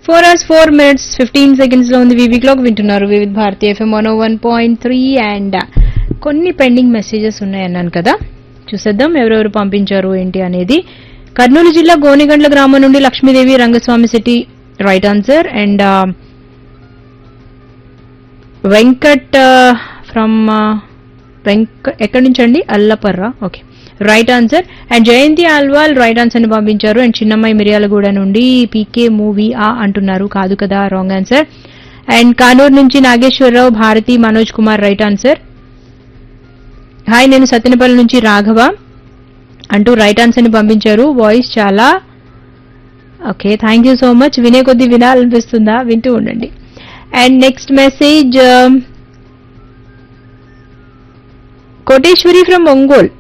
four hours four minutes fifteen seconds లో ఉంది వివి క్లాక్ వింటున్నారు Vividh Bharati FM one one point three and కొన్ని పెండింగ్ మెసేజెస్ ఉన్నాయన్నాను కదా చూసేద్దాం ఎవరెవరు పంపించారు ఏంటి అనేది కర్నూలు జిల్లా గోనిగండ్ల గ్రామం నుండి Lakshmidevi Rangaswamy city right answer and Venkat from వెంక ఎక్కడి నుంచి అండి Allaparra okay right answer and Jayanthi Alwal right answer ని పంపించారు అండ్ చిన్నమ్మాయి మిర్యాలగూడ నుండి పీకే మూవీ ఆ అంటున్నారు కాదు కదా రాంగ్ ఆన్సర్ అండ్ కానూరు నుంచి Nageswararao Bharathi Manoj Kumar right answer hi నేను సత్యనపల్లి నుంచి రాఘవ అంటూ రైట్ ఆన్సర్ ని పంపించారు వాయిస్ చాలా okay thank you so much వినే కొద్దీ వినాలనిపిస్తుందా వింటూ ఉండండి and next message Koteswari from Ongole